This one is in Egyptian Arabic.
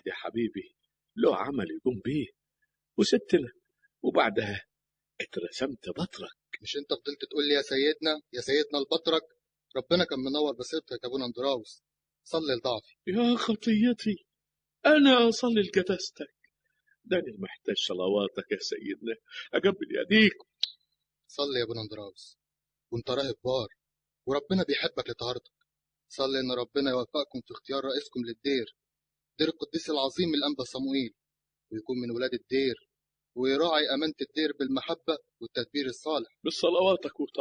يا حبيبي له عمل يقوم بيه وستنا وبعدها اترسمت بطرك مش انت فضلت تقول لي يا سيدنا يا سيدنا البطرك ربنا كان منور بصيرتك يا ابونا اندراوس صلي لضعفي يا خطيتي أنا أصلي لقداستك ده أنا محتاج صلواتك يا سيدنا أقبل يديك صلي يا ابونا اندراوس وانت راهب بار وربنا بيحبك لطهارتك صلي ان ربنا يوفقكم في اختيار رئيسكم للدير دير القديس العظيم الانبا صموئيل ويكون من ولاد الدير ويراعي امانه الدير بالمحبه والتدبير الصالح بصلواتك